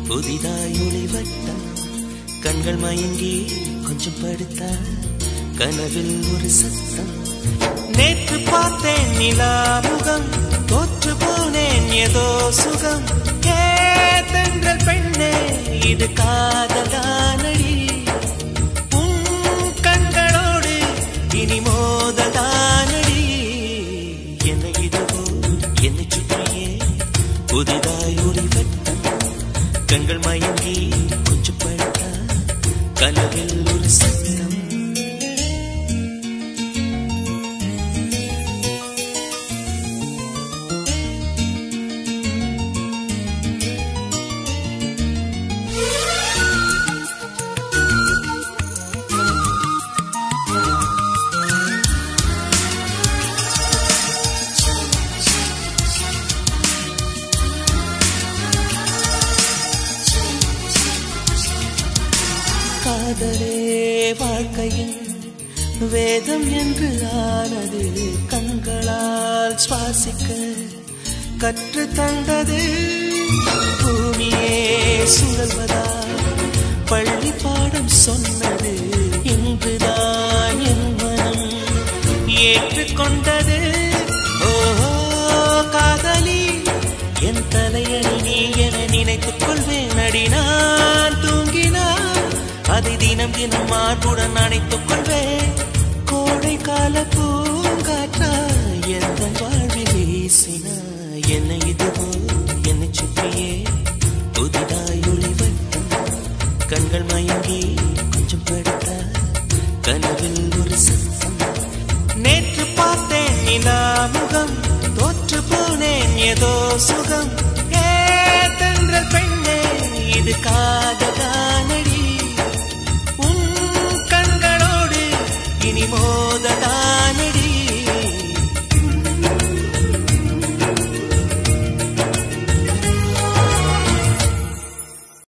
புதிதாய் ஒளிவட்டம் கண்கள் மயங்கி கொஞ்சம் படுத்தா கனவில் ஒரு சத்தம் நேற்று பார்த்தேன் நிலா முகம் தோற்று போனேன் ஏதோ சுகம் கேதென்றல் பெண்ணே இது காதலானடி உன் கண்களோடு இனி மோதலானடி என்னை இதுவோ என்னை சுற்றியே புதிதாய் ஒரு வட்டம் கண்கள் மயங்கி கொஞ்சம் படுத்தா கனவில் ஒரு சத்தம் காதலே வாழ்க்கையின் வேதம் என்று ஆனது கண்களால் சுவாசிக்க கற்று தந்தது பூமியே சுழல்வதா பள்ளி பாடம் சொன்னது இன்றுதான் என் மனம் ஏற்றுக்கொண்டது ஓஹோ காதலி என் தலையணி நீ என நினைத்துக் கொள்வேன் அடி நான் தூங்கினான் அதை தினம் தினம் மாற்றுடன் அணைத்துக் கொள்வேன் கோடை கால பூங்காற்றா எந்த வாழ்வில் வீசினா என்னை இதுவோ என்னை சுற்றியே புதிதாய் ஒளிவட்டம் கண்கள் மயங்கி கொஞ்சம் படுத்தா கனவில் ஒரு சத்தம் நேற்று பார்த்தேன் நிலா முகம் தோற்று போனேன் ஏதோ சுகம் ஏதென்ற பெண்ணே இது காதல்